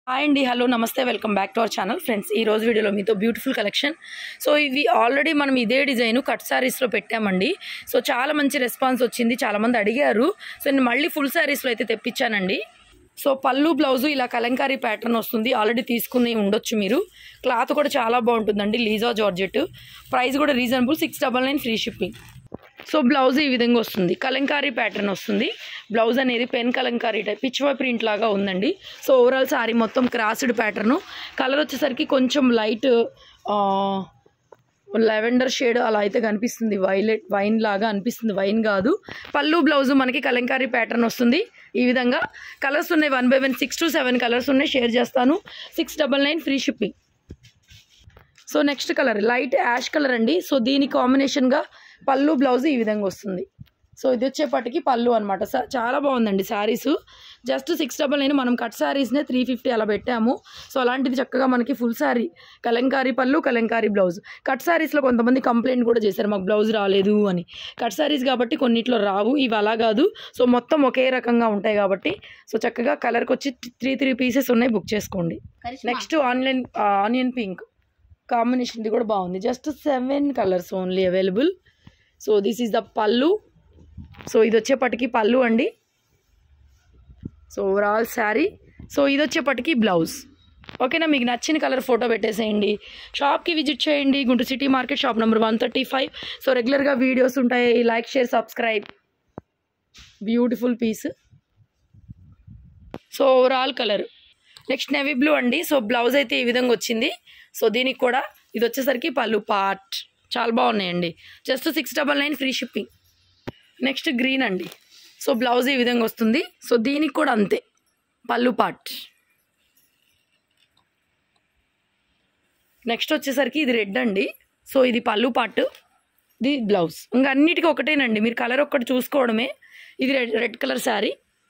hi అండి hello నమస్తే welcome back to our channel friends ఈ రోజు వీడియోలో మీతో బ్యూటిఫుల్ కలెక్షన్ సో ఇవి ఆల్రెడీ మనం ఇదే డిజైన్ కట్ శారీస్లో పెట్టామండి సో చాలా మంచి రెస్పాన్స్ వచ్చింది చాలామంది అడిగారు సో నేను మళ్ళీ ఫుల్ శారీస్లో అయితే తెప్పించానండి సో పళ్ళు బ్లౌజు ఇలా కలంకారీ ప్యాటర్న్ వస్తుంది ఆల్రెడీ తీసుకుని ఉండొచ్చు మీరు క్లాత్ కూడా చాలా బాగుంటుందండి లీజా జార్జెట్ ప్రైస్ కూడా reasonable six double nine free shipping so blouse ఈ విధంగా వస్తుంది కలంకారీ ప్యాటర్న్ వస్తుంది బ్లౌజ్ అనేది pen Kalamkari type Pichwai print లాగా ఉందండి సో ఓవరాల్ సారీ మొత్తం క్రాస్డ్ ప్యాటర్న్ కలర్ వచ్చేసరికి కొంచెం లైట్ లెవెండర్ షేడ్ అలా అయితే కనిపిస్తుంది వైలెట్ వైన్ లాగా అనిపిస్తుంది వైన్ కాదు పళ్ళు బ్లౌజ్ మనకి కలంకారీ ప్యాటర్న్ వస్తుంది ఈ విధంగా కలర్స్ ఉన్నాయి one by one six two seven colours ఉన్నాయి షేర్ చేస్తాను six double nine free shipping so next colour light ash colour అండి సో దీని కాంబినేషన్గా పళ్ళు బ్లౌజ్ ఈ విధంగా వస్తుంది సో ఇది వచ్చేపటికి పళ్ళు అనమాట చాలా బాగుందండి saris just six double nine మనం కట్ శారీస్నే త్రీ ఫిఫ్టీ అలా పెట్టాము సో అలాంటిది చక్కగా మనకి ఫుల్ శారీ కలంకారీ పళ్ళు కలంకారీ బ్లౌజ్ కట్ శారీస్లో కొంతమంది కంప్లైంట్ కూడా చేశారు మాకు బ్లౌజ్ రాలేదు అని కట్ శారీస్ కాబట్టి కొన్నిట్లో రావు ఇవి అలా కాదు సో మొత్తం ఒకే రకంగా ఉంటాయి కాబట్టి సో చక్కగా కలర్కి వచ్చి త్రీ త్రీ పీసెస్ ఉన్నాయి బుక్ చేసుకోండి next online onion pink combination ఇది కూడా బాగుంది just seven colours only available so this is the పళ్ళు సో ఇది వచ్చేపటికి పళ్ళు అండి సో ఓవరాల్ శారీ సో ఇది వచ్చేపటికి బ్లౌజ్ ఓకేనా మీకు నచ్చిన కలర్ ఫోటో పెట్టేసేయండి షాప్కి విజిట్ చేయండి Guntur city market shop number one thirty five so రెగ్యులర్గా వీడియోస్ ఉంటాయి like share subscribe beautiful piece so overall colour next navy blue అండి సో బ్లౌజ్ అయితే ఈ విధంగా వచ్చింది సో దీనికి కూడా ఇది వచ్చేసరికి పళ్ళు పార్ట్ చాలా బాగున్నాయండి just six double nine free shipping next green అండి సో బ్లౌజ్ ఈ విధంగా వస్తుంది సో దీనికి కూడా అంతే పళ్ళు పార్ట్ నెక్స్ట్ వచ్చేసరికి ఇది రెడ్ అండి సో ఇది పళ్ళు పార్ట్ ఇది బ్లౌజ్ ఇంకా అన్నిటికీ ఒకటేనండి మీరు కలర్ ఒక్కటి చూసుకోవడమే ఇది red red colour sari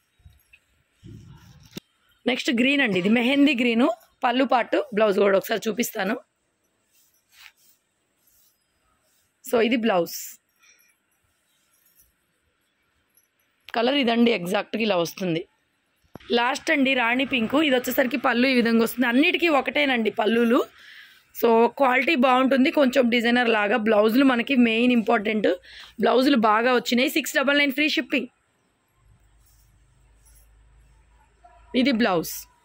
next green అండి ఇది మెహందీ గ్రీను పళ్ళు పాటు బ్లౌజ్ కూడా ఒకసారి చూపిస్తాను సో ఇది బ్లౌజ్ కలర్ ఇదండి ఎగ్జాక్ట్గా ఇలా వస్తుంది లాస్ట్ అండి రాణి పింకు ఇది వచ్చేసరికి పళ్ళు ఈ విధంగా వస్తుంది అన్నిటికీ ఒకటేనండి పళ్ళులు సో క్వాలిటీ బాగుంటుంది కొంచెం డిజైనర్ లాగా బ్లౌజులు మనకి మెయిన్ ఇంపార్టెంట్ బ్లౌజులు బాగా వచ్చినాయి six double nine free shipping ఇది బ్లౌజ్